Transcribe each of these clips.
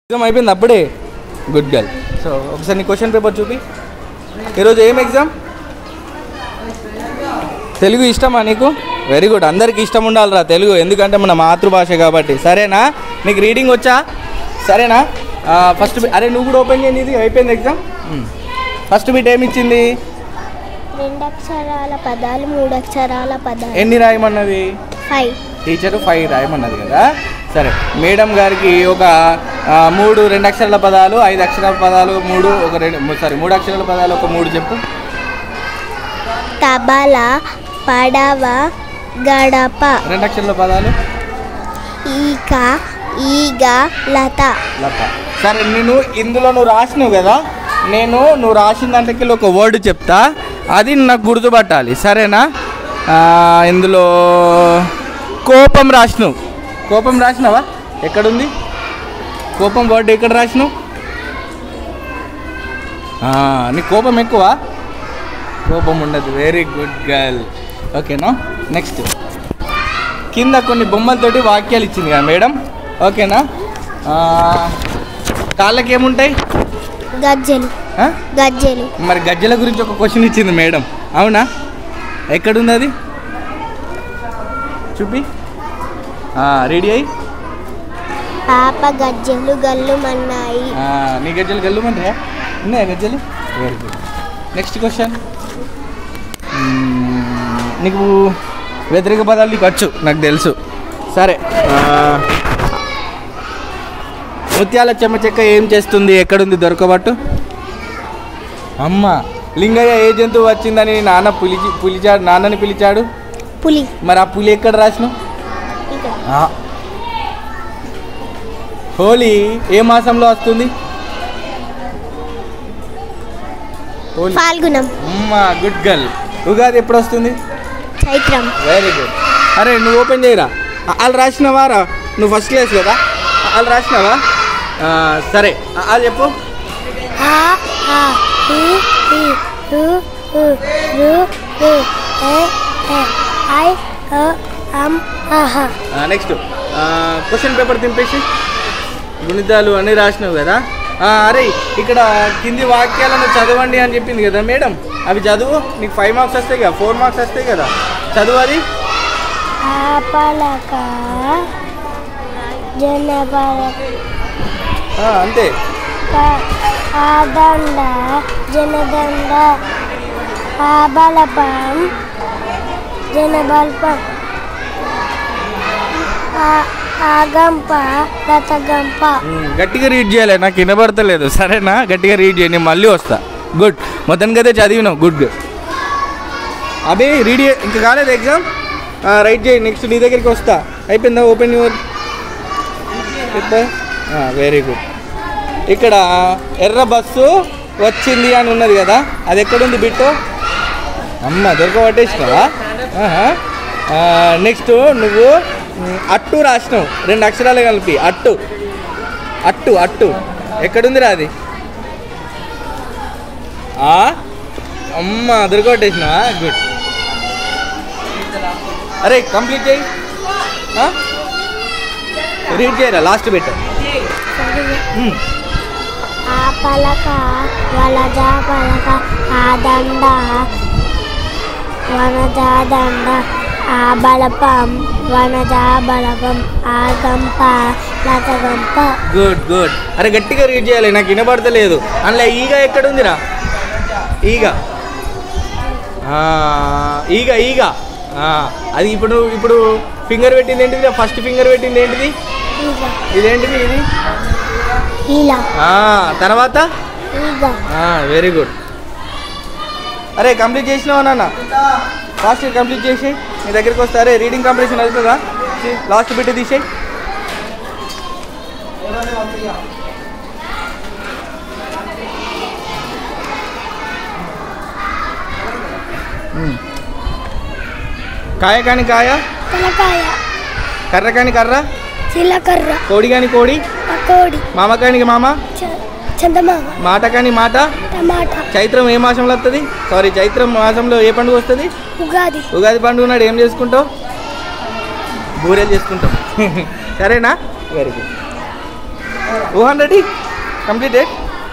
Exam అయిపోయింది అప్పుడే good girl so ఒకసారి నీ క్వశ్చన్ పేపర్ చూపి ఈరోజు ఏం ఎగ్జామ్ తెలుగు ఇష్టమా నీకు వెరీ గుడ్ అందరికి ఇష్టం ఉండాలిరా తెలుగు ఎందుకంటే మన మాతృభాష కాబట్టి సరేనా నీకు రీడింగ్ వచ్చా సరేనా ఫస్ట్ అరే నువ్వు కూడా ఓపెన్ చేయండి ఇది అయిపోయింది ఎగ్జామ్ ఫస్ట్ బిట్ ఏమి ఇచ్చింది రెండు అక్షరాల పదాలు మూడు అక్షరాల పదాలు ఎన్ని రాయమన్నది ఫైవ్ టీచర్ ఫైవ్ రాయమన్నది కదా సరే మేడం గారికి ఒక ఆ, మూడు రెండు అక్షరాల పదాలు ఐదు అక్షరాల పదాలు మూడు ఒక రెండు సారీ మూడు అక్షరాల పదాలు ఒక మూడు చెప్పు తబల పడవ గడప రెండు అక్షరాల పదాలు ఈక ఈగ లత లత సరే నేను ఇందులో నువ్వు రాసినావు కదా నేను నువ్వు రాసిన దాంట్లోకి ఒక వర్డ్ చెప్తా అది నాకు గుర్తుపట్టాలి సరేనా ఆ, ఇందులో కోపం రాసినావు కోపం రాసినావా ఎక్కడుంది కోపం వర్డ్ ఎక్కడ రాసినావు ఆ, నీకు కోపం ఎక్కువ కోపం ఉండదు వెరీ గుడ్ గర్ల్ ఓకేనా నెక్స్ట్ కింద కొన్ని బొమ్మలతోటి వాక్యాలు ఇచ్చింది కదా మేడం ఓకేనా ఆ, కాళ్ళకి ఏముంటాయి గజ్జెలు ఆ? గజ్జెలు మరి గజ్జల గురించి ఒక క్వశ్చన్ ఇచ్చింది మేడం అవునా ఎక్కడుంది అది చూపి రెడీ అయ్యి పాప గజ్జెలు గల్లు మన్నాయి ఆ, నీ గజ్జలు గల్లుమంటాయా ఉన్నాయా గజ్జలు వెరీ గుడ్ నెక్స్ట్ క్వశ్చన్ నీకు వ్యతిరేక పదాలు నీకు వచ్చు నాకు తెలుసు సరే ఆ, ముత్యాల చెమ్మ చెక్క ఏం చేస్తుంది ఎక్కడుంది దొరకబట్టు అమ్మ లింగయ్య ఏ జంతువు వచ్చిందని నాన్న పిలిచి పిలిచాడు నాన్నని పిలిచాడు పులి మరి ఆ పులి ఎక్కడ రాసినావు ఇక్కడ ఆ. హోలీ ఏ మాసంలో వస్తుంది హోలీ ఫాల్గుణం అమ్మా గుడ్ గర్ల్ ఉగాది ఎప్పుడు వస్తుంది చైత్రం వెరీ గుడ్ అరే నువ్వు ఓపెన్ చేయరా వాళ్ళు రాసినవా రా నువ్వు ఫస్ట్ క్లాస్ కదా వాళ్ళు రాసినావా ఆ, సరే వాళ్ళు చెప్పు ఆ ఆ హి హి రు రు రు రు ఏ ఏ ఐ ఓ అం అహ నెక్స్ట్ క్వశ్చన్ పేపర్ తింపేసి గుణితాలు అన్నీ రాసినావు కదా ఆ, అరే ఇక్కడ కింది వాక్యాలను చదవండి అని చెప్పింది కదా మేడం అవి చదువు నీకు ఫైవ్ మార్క్స్ వస్తాయి కదా ఫోర్ మార్క్స్ వస్తాయి కదా చదువు అది ఆపలక జనబలక ఆ, అంతే ఆదండ జనదండ ఆబలపం జనబల్పం ఆ- ఆగంప రతగంప ఉమ్, గట్టిగా రీడ్ చేయాలి నాకు వినబడతలేదు సరేనా గట్టిగా రీడ్ చేయండి నేను మళ్ళీ వస్తా గుడ్ మొత్తానికి అయితే చదివినావు గుడ్ అదే రీడ్ చే- ఇంకా కాలేదు ఎగ్జామ్ రైట్ చేయి నెక్స్ట్ నీ దగ్గరికి వస్తా అయిపోయిందా ఓపెన్ యువర్ వెరీ గుడ్ ఇక్కడ ఎర్ర బస్సు వచ్చింది అని ఉన్నది కదా అది ఎక్కడుంది బిట్టు అమ్మ దొరక పట్టేసినావా నెక్స్ట్ నువ్వు మ్, అట్టు రాసినావు రెండు అక్షరాలు కలిపి అట్టు అట్టు అట్టు ఎక్కడుందిరా అది ఆ? అమ్మ దొరకబట్టేసినావా గుడ్ అరే కంప్లీట్ చేయి రీడ్ చేయరా లాస్ట్ బిట్ ఆపలక వలజ పలక ఆదండ వనజాదండ ఆబలపం వనజా బలపం ఆగంప లతగంప గుడ్ గుడ్ అరే గట్టిగా రీడ్ చేయాలి నాకు వినబడతలేదు అందులో ఈగ ఎక్కడుందిరా ఈగ ఆ, ఈగ ఈగ ఆ, అది ఇప్పుడు ఇప్పుడు ఫింగర్ పెట్టింది ఏంటిది ఫస్ట్ ఫింగర్ పెట్టింది ఏంటిది ఈగ ఇదేంటిది ఇది ఇలా ఆ, తర్వాత ఈగ వెరీ గుడ్ అరే కంప్లీట్ చేసినావా నాన్న ఫాస్ట్ కంప్లీట్ చేసి నీ దగ్గరికి వస్తా అరే రీడింగ్ కాంపిటీషన్ అవుతుందా లాస్ట్ బిట్ తీసేయి కాయ కాని కాయ తలకాయ కర్ర కాని కర్ర చిలకర్ర కోడి కాని కోడి పకోడి మామ కాని మామ చ- చందమామ మాట కాని మాట టమాటా చైత్రం ఏ మాసంలో వస్తుంది సారీ చైత్రం మాసంలో ఏ పండుగ వస్తుంది ఉగాది ఉగాది పండుగ నాడు ఏం చేసుకుంటావు బూరెలు చేసుకుంటాం సరేనా వెరీ గుడ్ ఊహన్ రెడీ కంప్లీటెడ్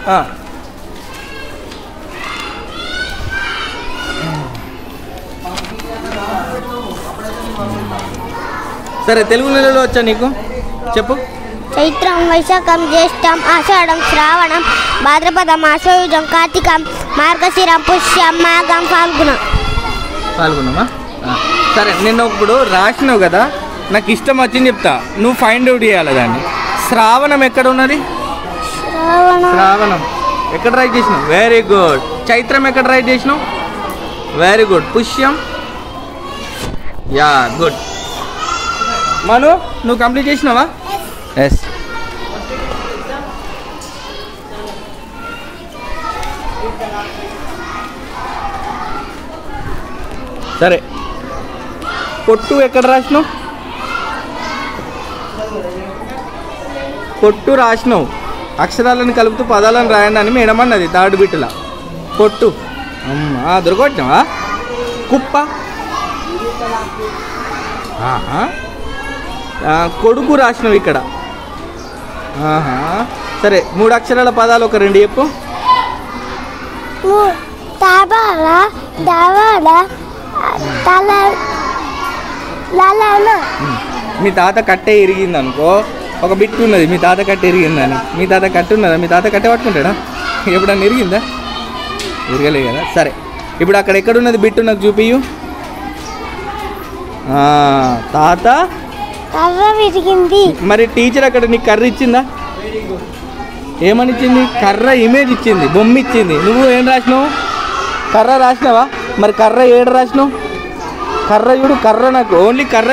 సరే తెలుగు నెలలో వచ్చా నీకు చెప్పు చైత్రం వైశాఖం జ్యేష్టం ఆషాఢం శ్రావణం భాద్రపదం ఆశ్వయుజం కార్తీకం మార్గశిరం పుష్యం మాఘం ఫాల్గుణం పాల్గొన్నామా ఆ. సరే నేను ఇప్పుడు రాసినావు కదా నాకు ఇష్టం వచ్చింది చెప్తా నువ్వు ఫైండ్ అవుట్ చేయాలి దాన్ని శ్రావణం ఎక్కడ ఉన్నది శ్రావణం శ్రావణం ఎక్కడ రైట్ చేసినావు వెరీ గుడ్ చైత్రం ఎక్కడ రైట్ చేసినావు వెరీ గుడ్ పుష్యం యా గుడ్ మను నువ్వు కంప్లీట్ చేసినావా ఎస్ సరే పొట్టు ఎక్కడ రాసినావు పొట్టు రాసినావు అక్షరాలను కలుపుతూ పదాలను రాయండి అని మేడం అన్నది థర్డ్ బిట్టులా పొట్టు అమ్మా దొరకొట్టినావా కుప్ప ఆహా. ఆ, కొడుకు రాసినావు ఇక్కడ ఆహా సరే మూడు అక్షరాల పదాలు ఒక రెండు చెప్పు తాబాల దావాల తల లలన మీ తాత కట్టే ఇరిగింది అనుకో ఒక బిట్ ఉన్నది మీ తాత కట్ట ఇరిగిందని మీ తాత కట్ట ఉన్నదా మీ తాత కట్టే పట్టుకుంటాడా ఎప్పుడన్నా ఇరిగిందా ఇరగలే కదా సరే ఇప్పుడు అక్కడ ఎక్కడ ఉన్నది బిట్టు నాకు చూపియు ఆ, తాత కర్ర విరిగింది మరి టీచర్ అక్కడ నీకు కర్ర ఇచ్చిందా ఏమని ఇచ్చింది కర్ర ఇమేజ్ ఇచ్చింది బొమ్మ ఇచ్చింది నువ్వు ఏం రాసినావు కర్ర రాసినావా మరి కర్ర ఏడు రాసినావు కర్ర చూడు కర్ర నాకు ఓన్లీ కర్ర